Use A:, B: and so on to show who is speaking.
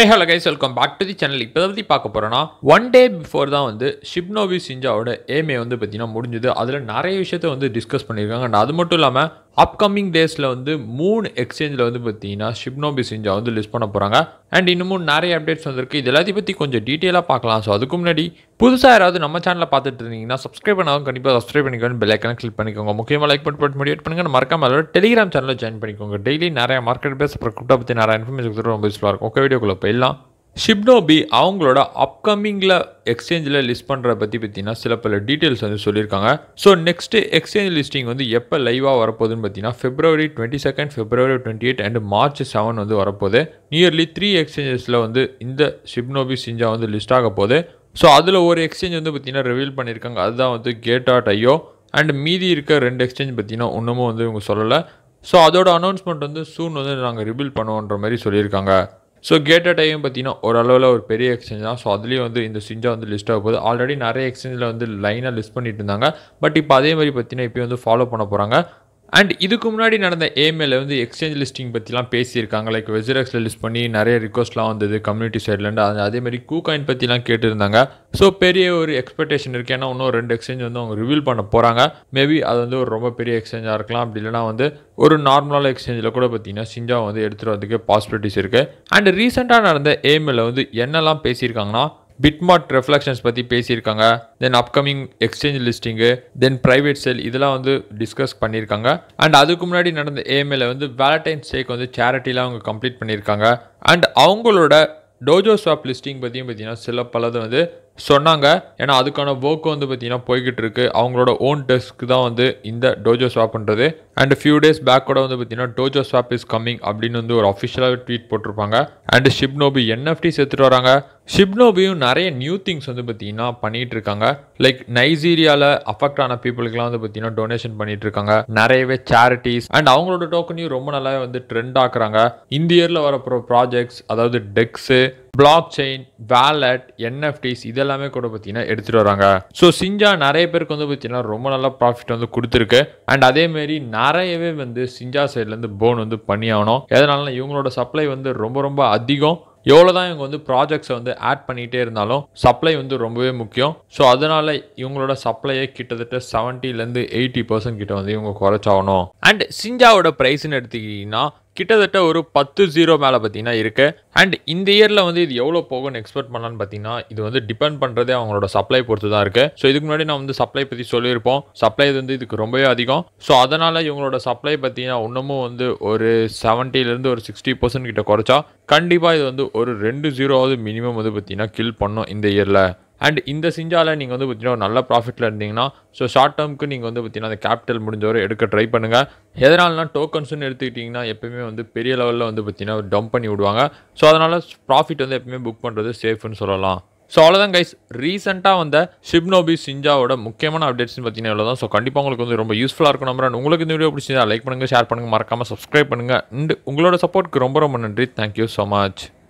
A: hey hello guys welcome back to the channel இப்போ பற்றி பார்க்க போகிறோன்னா ஒன் டே பிஃபோர் தான் வந்து ஷிப்னோவி சிஞ்சாவோட ஏமே வந்து பார்த்தீங்கன்னா முடிஞ்சுது அதில் நிறைய விஷயத்த வந்து டிஸ்கஸ் பண்ணியிருக்காங்க அண்ட் அது மட்டும் இல்லாமல் அப்கமிங் டேஸில் வந்து மூணு எக்ஸ்சேஞ்சில் வந்து பார்த்தீங்கன்னா ஷிப்னோபி சிஞ்சா வந்து லிஸ்ட் பண்ண போகிறாங்க அண்ட் இன்னமும் நிறைய அப்டேட்ஸ் வந்திருக்கு இது எல்லாத்தையும் பற்றி கொஞ்சம் டீட்டெயிலாக பார்க்கலாம் ஸோ அதுக்கு முன்னாடி புதுசாக யாராவது நம்ம சேனலில் பார்த்துட்டு இருந்தீங்கன்னா சப்ஸ்கிரைப் பண்ணாலும் கண்டிப்பாக சப்ஸ்கிரைப் பண்ணிக்கோங்க பெல் ஐக்கனை கிளிக் பண்ணிக்கோங்க முக்கியமாக லைக் பண்ணி போட்டு மோட்டிவேட் பண்ணுங்க மறக்காம அதோட டெலிகிராம் சேனலில் ஜாயின் பண்ணிக்கோங்க டெய்லி நிறைய மார்க்கெட் பேஸ் அப்புறம் கிரிப்டோ பற்றி நிறைய இன்ஃபர்மேஷன் ரொம்ப யூஸ்ஃபுல்லாக இருக்கும் ஓகே வீடியோக்குள்ளே போயிடலாம் ஷிப்னோபி அவங்களோட அப்கமிங்கில் எக்ஸ்சேஞ்சில் லிஸ்ட் பண்ணுறத பற்றி பார்த்தீங்கன்னா சில பல டீட்டெயில்ஸ் வந்து சொல்லியிருக்காங்க ஸோ நெக்ஸ்ட் எக்ஸ்சேஞ்ச் லிஸ்டிங் வந்து எப்போ லைவாக வரப்போகுதுன்னு பார்த்தீங்கன்னா February twenty second February twenty eight and March seven வந்து வரப்போகுது நியர்லி த்ரீ எக்ஸ்சேஞ்சஸில் வந்து இந்த ஷிப்னோபி சிஞ்சா வந்து லிஸ்ட் ஆக போகுது ஸோ அதில் ஒரு எக்ஸ்சேஞ்ச் வந்து பார்த்தீங்கன்னா ரிவீல் பண்ணியிருக்காங்க அதுதான் வந்து கேட் டாட் ஐயோ அண்ட் மீதி இருக்க ரெண்டு எக்ஸ்சேஞ்ச் பார்த்தீங்கன்னா இன்னமும் வந்து இவங்க சொல்லலை ஸோ அதோட அனௌன்ஸ்மெண்ட் வந்து சூன் வந்து நாங்கள் ரிவீல் பண்ணுவோன்ற மாதிரி சொல்லியிருக்காங்க ஸோ கேட்டட் ஐயும் பார்த்தீங்கன்னா ஓரளவில் ஒரு பெரிய எக்ஸ்சேஞ்ச் தான் ஸோ அதுலேயும் வந்து இந்த சிஞ்சா வந்து லிஸ்ட் ஆக போகுது ஆல்ரெடி நிறைய எக்ஸ்சேஞ்சில் வந்து லைனாக லிஸ்ட் பண்ணிட்டு இருந்தாங்க பட் இப்போ அதே மாதிரி பார்த்தீங்கன்னா இப்போ வந்து ஃபாலோ பண்ண போகிறாங்க அண்ட் இதுக்கு முன்னாடி நடந்த ஏமெயில் வந்து எக்ஸ்சேஞ்ச் லிஸ்டிங் பற்றிலாம் பேசியிருக்காங்க லைக் வெஜிரெக்ஸில் லிஸ்ட் பண்ணி நிறைய ரிக்வஸ்ட்லாம் வந்தது கம்யூனிட்டி சைட்லேருந்து அது அதே மாதிரி கூ காயின் பற்றிலாம் கேட்டிருந்தாங்க ஸோ பெரிய ஒரு எக்ஸ்பெக்டேஷன் இருக்குது ஏன்னா இன்னும் ரெண்டு எக்ஸ்சேஞ்ச் வந்து அவங்க ரிவீல் பண்ண போகிறாங்க மேபி அது வந்து ஒரு ரொம்ப பெரிய எக்ஸ்சேஞ்சாக இருக்கலாம் அப்படி இல்லைனா வந்து ஒரு நார்மலான எக்ஸ்சேஞ்சில் கூட பார்த்தீங்கன்னா சிஞ்சா வந்து எடுத்துகிட்டு வரதுக்கு பாசிபிலிட்டிஸ் இருக்குது அண்ட் ரீசெண்டாக நடந்த ஏமெயில் வந்து என்னெல்லாம் பேசியிருக்காங்கன்னா பிட்மார்ட் ரெஃப்ளெக்ஷன்ஸ் பற்றி பேசியிருக்காங்க தென் அப்கமிங் எக்ஸ்சேஞ்ச் லிஸ்டிங்கு தென் ப்ரைவேட் செல் இதெல்லாம் வந்து டிஸ்கஸ் பண்ணியிருக்காங்க அண்ட் அதுக்கு முன்னாடி நடந்த ஏஎம்எல்ல வந்து வேலண்டைன்ஸ் டேக்கு வந்து சேரிட்டிலாம் அவங்க கம்ப்ளீட் பண்ணியிருக்காங்க அண்ட் அவங்களோட டோஜோ ஸ்வாப் லிஸ்டிங் பற்றியும் பார்த்தீங்கன்னா சில பலது வந்து சொன்னாங்க ஏன்னா அதுக்கான ஒர்க் வந்து பார்த்தீங்கன்னா போய்கிட்டு இருக்கு அவங்களோட ஓன் டெஸ்க்கு தான் வந்து இந்த டோஜோ ஸ்வாப்ன்றது அண்ட் ஃபியூ டேஸ் பேக் கூட வந்து பார்த்தீங்கன்னா டோஜோ ஸ்வாப் இஸ் கம்மிங் அப்படின்னு வந்து ஒரு அஃபிஷியலாக ட்வீட் போட்டிருப்பாங்க அண்ட் ஷிப்னோபி என்எஃப்டிஸ் எடுத்துகிட்டு வராங்க ஷிப்னோபியும் நிறைய நியூ திங்ஸ் வந்து பார்த்தீங்கன்னா பண்ணிட்டு இருக்காங்க லைக் நைஜீரியாவில் அஃபெக்ட் ஆன பீப்புளுக்குலாம் வந்து பார்த்தீங்கன்னா டொனேஷன் பண்ணிட்டு இருக்காங்க நிறையவே சேரிட்டிஸ் அண்ட் அவங்களோட டோக்கனையும் ரொம்ப நல்லாவே வந்து ட்ரெண்ட் ஆக்குறாங்க இந்த இயரில் வரப்போகிற ப்ராஜெக்ட்ஸ் அதாவது DEX blockchain wallet NFTs இதெல்லாமே கூட பார்த்தீங்கன்னா எடுத்துகிட்டு வராங்க ஸோ சிஞ்சா நிறைய பேருக்கு வந்து பார்த்தீங்கன்னா ரொம்ப நல்ல ப்ராஃபிட் வந்து கொடுத்துருக்கு அண்ட் அதேமாரி நிறையவே வந்து சிஞ்சா சைட்லேருந்து போன் வந்து பண்ணி ஆகணும் எதனால இவங்களோட சப்ளை வந்து ரொம்ப ரொம்ப அதிகம் எவ்வளோ தான் இவங்க வந்து ப்ராஜெக்ட்ஸை வந்து ஆட் பண்ணிகிட்டே இருந்தாலும் சப்ளை வந்து ரொம்பவே முக்கியம் ஸோ அதனால் இவங்களோட சப்ளையே கிட்டத்தட்ட செவன்ட்டிலேருந்து எயிட்டி பர்சன்ட் கிட்ட வந்து இவங்க குறைச்சாகணும் அண்ட் சிஞ்சாவோட ப்ரைஸ்னு எடுத்துக்கிட்டிங்கன்னா கிட்டத்தட்ட ஒரு பத்து ஜீரோ மேலே பார்த்தீங்கன்னா இருக்கு அண்ட் இந்த இயரில் வந்து இது எவ்வளோ போகும்னு எக்ஸ்பெக்ட் பண்ணலான்னு பார்த்தீங்கன்னா இது வந்து டிபெண்ட் பண்ணுறதே அவங்களோட சப்ளை பொறுத்து தான் இருக்கு ஸோ இதுக்கு முன்னாடி நான் வந்து சப்ளை பற்றி சொல்லியிருப்போம் சப்ளை வந்து இதுக்கு ரொம்பவே அதிகம் ஸோ அதனால் இவங்களோட சப்ளை பார்த்தீங்கன்னா இன்னமும் வந்து ஒரு செவன்ட்டிலேருந்து ஒரு சிக்ஸ்டி பர்சன்ட் கிட்ட குறைச்சா கண்டிப்பாக இது வந்து ஒரு ரெண்டு ஜீரோவாவது மினிமம் வந்து பார்த்தீங்கன்னா கில் பண்ணும் இந்த இயரில் அண்ட் இந்த சிஞ்சாவில் நீங்கள் வந்து பார்த்தீங்கன்னா ஒரு நல்ல ப்ராஃபிட்டில் இருந்தீங்கன்னா ஸோ ஷார்ட் டேர்முக்கு நீங்கள் வந்து பார்த்தீங்கன்னா அந்த கேபிட்டல் முடிஞ்சவரை எடுக்க ட்ரை பண்ணுங்கள் எதனாலனா டோக்கன்ஸ்னு எடுத்துக்கிட்டிங்கன்னா எப்பயுமே வந்து பெரிய லெவலில் வந்து பார்த்தீங்கன்னா டம்ப் பண்ணி விடுவாங்க ஸோ அதனால் ப்ராஃபிட் வந்து எப்பயுமே புக் பண்ணுறது சேஃப்னு சொல்லலாம் ஸோ அவ்வளோதான் கைஸ் ரீசெண்டாக வந்த ஷிப்னோபி சிஞ்சாவோட முக்கியமான அப்டேட்ஸ்னு பார்த்தீங்கன்னா இவ்வளோ தான் ஸோ கண்டிப்பாக உங்களுக்கு வந்து ரொம்ப யூஸ்ஃபுல்லாக இருக்கும் நம்புறேன் உங்களுக்கு இந்த வீடியோ பிடிச்சிருந்தா லைக் பண்ணுங்கள் ஷேர் பண்ணுங்கள் மறக்காமல் சப்ஸ்கிரைப் பண்ணுங்கள் அண்ட் உங்களோட சப்போர்ட்க்கு ரொம்ப ரொம்ப நன்றி தேங்க்யூ ஸோ மச்